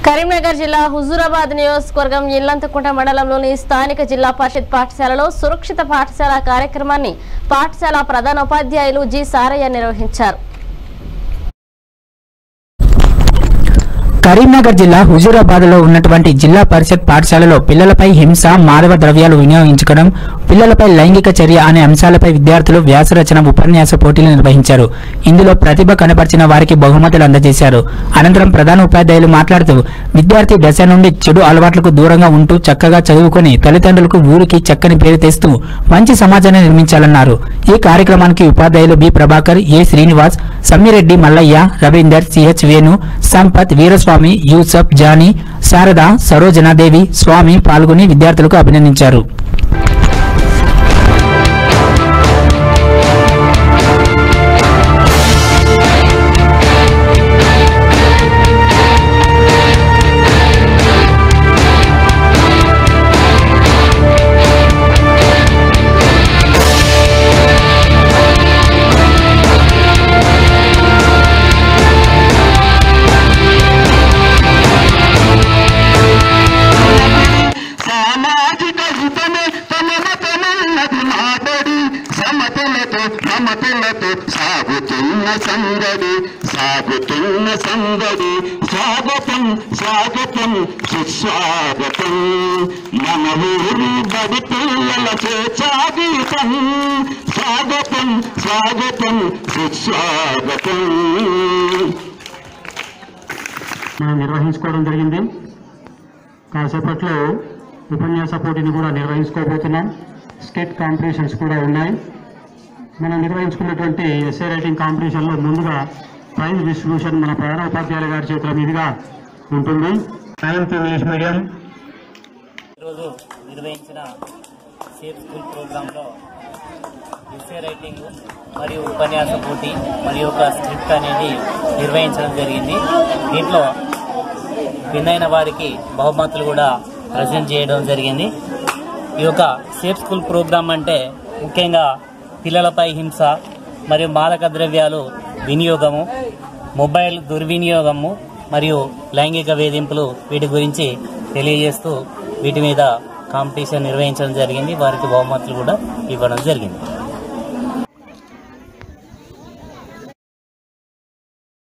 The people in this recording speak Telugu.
కరీంనగర్ జిల్లా హుజూరాబాద్ నియోజకవర్గం ఇల్లంతకుంట మండలంలోని స్థానిక జిల్లా పరిషత్ పాఠశాలలో సురక్షిత పాఠశాల కార్యక్రమాన్ని పాఠశాల ప్రధానోపాధ్యాయులు జి సారయ్య నిర్వహించారు కరీంనగర్ జిల్లా హుజూరాబాద్ లో ఉన్నటువంటి జిల్లా పరిషత్ పాఠశాలలో పిల్లలపై హింస మాదవ ద్రవ్యాలు వినియోగించడం పిల్లలపై లైంగిక చర్య అనే అంశాలపై విద్యార్థులు వ్యాసరచన ఉపన్యాస పోటీలు నిర్వహించారు ఇందులో ప్రతిభ కనపరిచిన వారికి బహుమతులు అందజేశారు అనంతరం ప్రధాన ఉపాధ్యాయులు మాట్లాడుతూ విద్యార్థి దశ నుండి చెడు అలవాట్లకు దూరంగా ఉంటూ చక్కగా చదువుకొని తల్లిదండ్రులకు ఊరికి చక్కని పేరు తెస్తూ మంచి సమాజాన్ని నిర్మించాలన్నారు ఈ కార్యక్రమానికి ఉపాధ్యాయులు B Prabhakar A Srinivas Sammireddy Mallaiah Ravinder CH Venu Sampath Veeraswamy Yusuf Johnny Sharada Sarojanadevi Swamy పాల్గొని విద్యార్థులకు అభినందించారు సామాజిక హితమే తమ మతమన్నది మాటడి సమతలతో మమతలతో సాగుతున్న సందడి సాగుతున్న సందడి స్వాగతం స్వాగతం సుస్వాగతం మన ఊరి బడి పిల్లల చేచాగీతం స్వాగతం స్వాగతం సుస్వాగతం మనం నిర్వహించుకోవడం జరిగింది కాసేపట్లో ఉపన్యాస పోటీని కూడా నిర్వహించుకోబోతున్నాం స్కిట్ కాంపిటీషన్స్ కూడా ఉన్నాయి మనం నిర్వహించుకున్నటువంటి ఎస్ఏ రైటింగ్ కాంపిటీషన్లో ముందుగా ప్రైజ్ డిస్ట్రిబ్యూషన్ మన ప్రధాన ఉపాధ్యాయుల గారి చేతుల మీదుగా ఉంటుంది నైన్త్ ఇంగ్లీష్ మీడియం ఈరోజు నిర్వహించిన సేఫ్ స్కూల్ ప్రోగ్రాంలో ఎస్ఏ రైటింగ్ మరియు ఉపన్యాస పోటీ మరియు ఒక స్క్రిప్ట్ అనేది నిర్వహించడం జరిగింది దీంట్లో విన్నైన వారికి బహుమతులు కూడా ప్రజెంట్ చేయడం జరిగింది ఈ యొక్క సేఫ్ స్కూల్ ప్రోగ్రాం అంటే ముఖ్యంగా పిల్లలపై హింస మరియు మాదక ద్రవ్యాలు వినియోగము మొబైల్ దుర్వినియోగము మరియు లైంగిక వేధింపులు వీటి గురించి తెలియజేస్తూ వీటి మీద కాంపిటీషన్ నిర్వహించడం జరిగింది వారికి బహుమతులు కూడా ఇవ్వడం జరిగింది